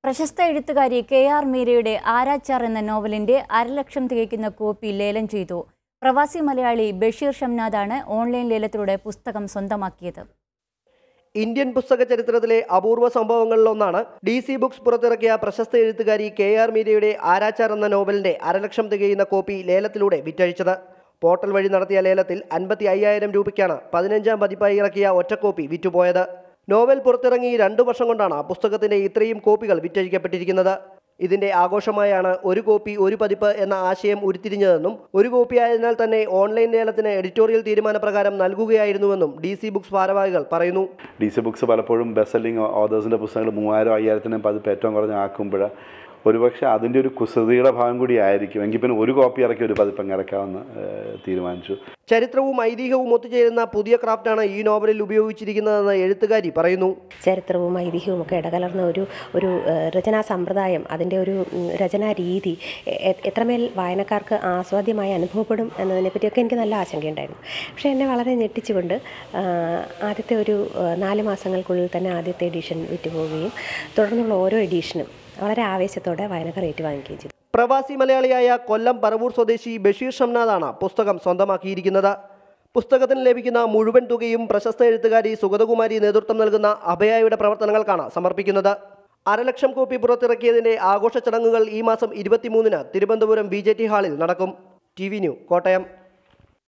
പ്രശസ്ത എഴുത്തുകാരി K R മീരയുടെ ആരാച്ചാർ എന്ന നോവലിന്റെ അരലക്ഷം തികയ്ക്കുന്ന കോപ്പി ലേലം ചെയ്തു പ്രവാസി മലയാളി ബഷീർ ഷംനാദാണ് ഓൺലൈൻ ലേലത്തിലൂടെ പുസ്തകം സ്വന്തമാക്കിയത് ഇന്ത്യൻ പുസ്തക ചരിത്രത്തിലെ അപൂർവ സംഭവങ്ങളിലൊന്നാണ് ഡി സി ബുക്സ് പുറത്തിറക്കിയ പ്രശസ്ത എഴുത്തുകാരി കെ ആർ മീരയുടെ ആരാച്ചാർ എന്ന നോവലിന്റെ അരലക്ഷം തികയുന്ന കോപ്പി ലേലത്തിലൂടെ വിറ്റഴിച്ചത് പോർട്ടൽ വഴി നടത്തിയ ലേലത്തിൽ അൻപത്തി അയ്യായിരം രൂപയ്ക്കാണ് പതിനഞ്ചാം പതിപ്പായി ഇറക്കിയ ഒറ്റക്കോപ്പി വിറ്റുപോയത് നോവൽ പുറത്തിറങ്ങി രണ്ടു വർഷം കൊണ്ടാണ് പുസ്തകത്തിന്റെ ഇത്രയും കോപ്പികൾ വിറ്റഴിക്കപ്പെട്ടിരിക്കുന്നത് ഇതിന്റെ ആഘോഷമായാണ് ഒരു കോപ്പി ഒരു പതിപ്പ് എന്ന ആശയം ഉരുത്തിരിഞ്ഞതെന്നും ഒരു കോപ്പി ആയതിനാൽ തന്നെ ഓൺലൈൻ ലേലത്തിന് എഡിറ്റോറിയൽ തീരുമാനപ്രകാരം നൽകുകയായിരുന്നുവെന്നും ഡി സി ബുക്സ് ഭാരവാഹികൾ പറയുന്നു ഡി സി ബുക്സ് പലപ്പോഴും ബെസ്റ്റ് സെല്ലിംഗ് ഓതേഴ്സിൻ്റെ പുസ്തകങ്ങൾ മൂവായിരം അയ്യായിരത്തിന് പതിപ്പ് ഏറ്റവും കുറഞ്ഞ ആക്കുമ്പോൾ ഒരുപക്ഷെ അതിൻ്റെ ഒരു കുസൃതിയുടെ ഭാഗം കൂടി ആയിരിക്കും എങ്കിൽ പിന്നെ ഒരു കോപ്പി ഇറക്കി ഒരു പതിപ്പ് അങ്ങ് ഇറക്കാമെന്ന് ഏഹ്, തീരുമാനിച്ചു ചരിത്രവും ഐതിഹ്യവും ഒത്തുചേരുന്ന പുതിയ ക്രാഫ്റ്റാണ് ഈ നോവലിൽ ഉപയോഗിച്ചിരിക്കുന്നതെന്ന് എഴുത്തുകാരി പറയുന്നു ചരിത്രവും ഐതിഹ്യവും ഒക്കെ ഇടകലർന്ന ഒരു ഒരു ഏഹ്, രചനാ സമ്പ്രദായം അതിൻ്റെ ഒരു ഉം, രചനാ രീതി എ- എ- എത്രമേൽ വായനക്കാർക്ക് ആസ്വാദ്യമായി അനുഭവപ്പെടും എന്നതിനെപ്പറ്റിയൊക്കെ എനിക്ക് നല്ല ആശങ്കയുണ്ടായിരുന്നു പക്ഷേ എന്നെ വളരെ ഞെട്ടിച്ചുകൊണ്ട് ആ, ആദ്യത്തെ ഒരു ആ, നാല് മാസങ്ങൾക്കുള്ളിൽ തന്നെ ആദ്യത്തെ എഡിഷൻ വിറ്റുപോവുകയും തുടർന്നുള്ള ഓരോ എഡീഷനും വളരെ ആവേശത്തോടെ വായനക്കാർ ഏറ്റുവാങ്ങിക്കുകയും ചെയ്തു പ്രവാസി മലയാളിയായ കൊല്ലം പറവൂർ സ്വദേശി ബഷീർ ഷംനാദാണ് പുസ്തകം സ്വന്തമാക്കിയിരിക്കുന്നത് പുസ്തകത്തിന് ലഭിക്കുന്ന മുഴുവൻ തുകയും പ്രശസ്ത എഴുത്തുകാരി സുഗതകുമാരി നേതൃത്വം നൽകുന്ന അഭയായുടെ പ്രവർത്തനങ്ങൾക്കാണ് സമർപ്പിക്കുന്നത് അരലക്ഷം കോപ്പി പുറത്തിറക്കിയതിന്റെ ആഘോഷ ചടങ്ങുകൾ ഈ മാസം ഇരുപത്തിമൂന്നിന് തിരുവനന്തപുരം ബി ജെ ടി ഹാളിൽ നടക്കും ടി വി ന്യൂ കോട്ടയം